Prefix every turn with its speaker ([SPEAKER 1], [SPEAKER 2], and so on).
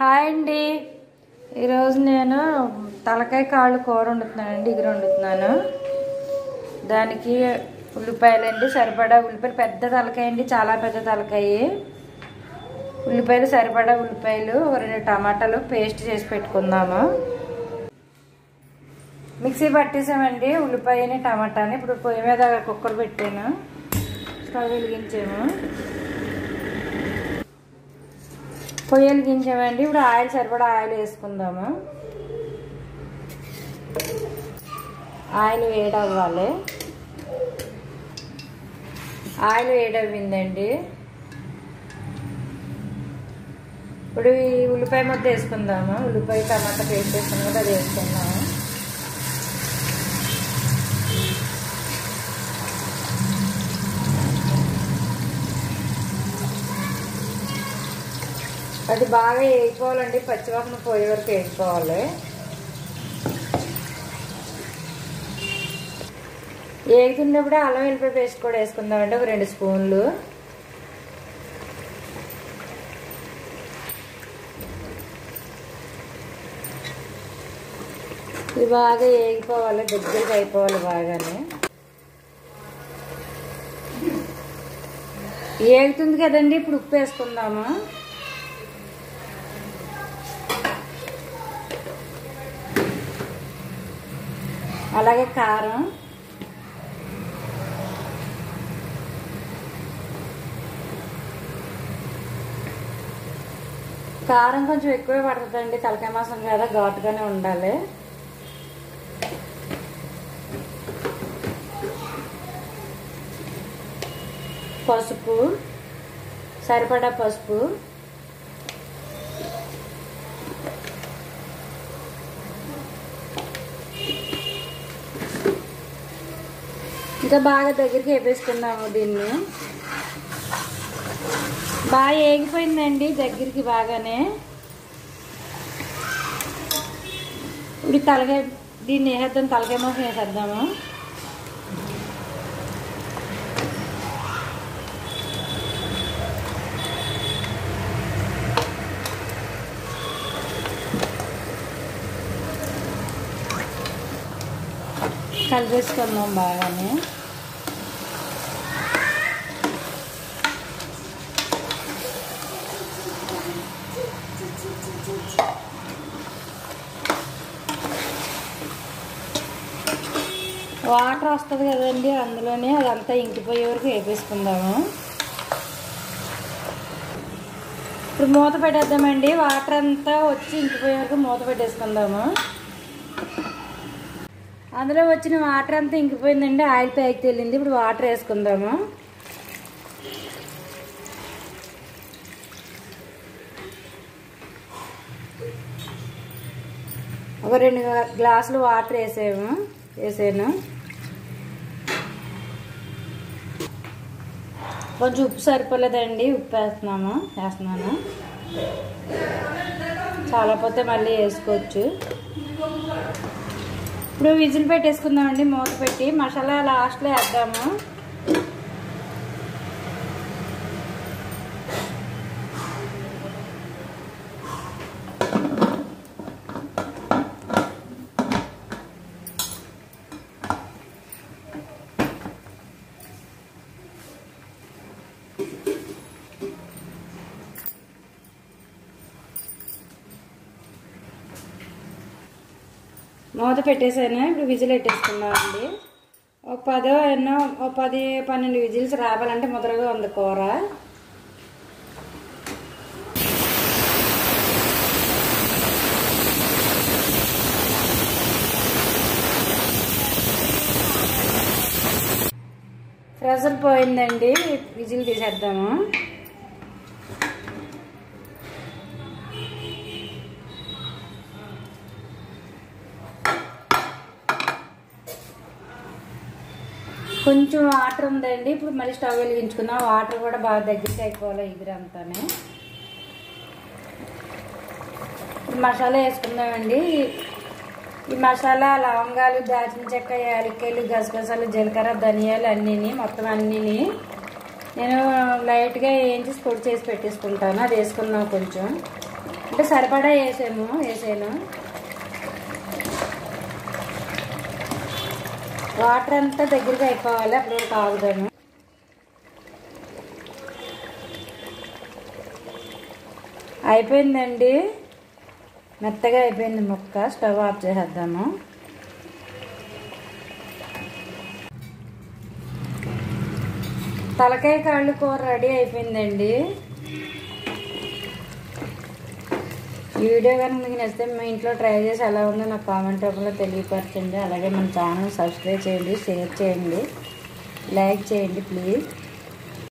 [SPEAKER 1] hi అండి ఈరోజు నేను తలకాయ కాళ్ళు కూర వండుతున్నానండి ఇగురు వండుతున్నాను దానికి ఉల్లిపాయలు అండి సరిపడా ఉల్లిపాయలు పెద్ద తలకాయ అండి చాలా పెద్ద తలకాయ ఉల్లిపాయలు సరిపడా ఉల్లిపాయలు ఒక రెండు టమాటాలు పేస్ట్ చేసి పెట్టుకుందాము మిక్సీ పట్టేసామండి ఉల్లిపాయని టమాటాని ఇప్పుడు పొయ్యి మీద కుక్కర్ పెట్టాను స్టవ్ వెలిగించాము పొయ్యి వెలిగించామండి ఇప్పుడు ఆయిల్ సరిపడా ఆయిల్ వేసుకుందాము ఆయిల్ వేడవ్వాలి ఆయిల్ వేడవ్విందండి ఇప్పుడు ఈ ఉల్లిపాయ ముద్ద వేసుకుందాము ఉల్లిపాయ టమాటా పేస్ట్ వేసుకున్నాం కదా అది వేసుకుందాము అది బాగా వేయిపోవాలండి పచ్చివాసన పోయే వరకు వేసుకోవాలి వేగుతున్నప్పుడే అల్లం వెల్లిపాయ పేస్ట్ కూడా వేసుకుందామండి ఒక రెండు స్పూన్లు ఇది బాగా వేగిపోవాలి దగ్గరికి అయిపోవాలి బాగానే ఏగుతుంది కదండి ఇప్పుడు ఉప్పు వేసుకుందాము అలాగే కారం కారం కొంచెం ఎక్కువే పడుతుందండి తలకాయ మాసం కదా ఘాటుగానే ఉండాలి పసుపు సరిపడా పసుపు ఇంకా బాగా దగ్గరికి వేపేసుకున్నాము దీన్ని బాగా ఏగిపోయిందండి దగ్గరికి బాగానే ఇప్పుడు తలకాయ దీన్ని వేసేద్దాం తలకాయ మాసం వేసేద్దాము కలిపేసుకుందాం బాగానే వాటర్ వస్తుంది కదండి అందులోనే అదంతా ఇంకిపోయే వరకు వేపేసుకుందాము ఇప్పుడు మూత పెట్టేద్దామండి వాటర్ అంతా వచ్చి ఇంకిపోయే వరకు మూత పెట్టేసుకుందాము అందులో వచ్చిన వాటర్ అంతా ఇంకిపోయిందండి ఆయిల్ ప్యాక్ తెలింది ఇప్పుడు వాటర్ వేసుకుందాము ఒక రెండు గ్లాసులు వాటర్ వేసాము వేసాను కొంచెం ఉప్పు సరిపోలేదండి ఉప్పు వేస్తున్నాము వేస్తున్నాను చాలా పోతే మళ్ళీ వేసుకోవచ్చు ఇప్పుడు విజిల్ పెట్టేసుకుందామండి మూత పెట్టి మసాలా లాస్ట్లో వేద్దాము మూత పెట్టేసాను ఇప్పుడు విజిల్ పెట్టేసుకున్నామండి ఒక పదో ఎన్నో ఒక పది పన్నెండు విజిల్స్ రావాలంటే ముదరగా ఉంది కూర ప్రెషర్ పోయిందండి విజిల్ తీసేద్దాము కొంచెం వాటర్ ఉందండి ఇప్పుడు మళ్ళీ స్టవ్ వెలిగించుకుందాం వాటర్ కూడా బాగా దగ్గరికి అయిపోవాలి ఇగురంతానే ఇప్పుడు మసాలా వేసుకుందామండి ఈ మసాలా లవంగాలు దాల్చిన చెక్క యాలక్కాయలు గసగసాలు జీలకర్ర ధనియాలు అన్నీని మొత్తం అన్నీని నేను లైట్గా వేయించి పొడి చేసి పెట్టేసుకుంటాను అది వేసుకుందాం కొంచెం అంటే సరిపడా వేసాము వేసాను వాటర్ అంతా దగ్గరికి అయిపోవాలి అప్పుడు వరకు ఆగుదాము అయిపోయిందండి మెత్తగా అయిపోయింది ముక్క స్టవ్ ఆఫ్ చేసేద్దాము తలకాయ కాళ్ళు కూర రెడీ అయిపోయిందండి ఈ వీడియో కనుక మీకు నచ్చితే మీ ఇంట్లో ట్రై చేసి ఎలా ఉందో నాకు కామెంట్ రూపంలో తెలియపరచండి అలాగే మన ఛానల్ సబ్స్క్రైబ్ చేయండి షేర్ చేయండి లైక్ చేయండి ప్లీజ్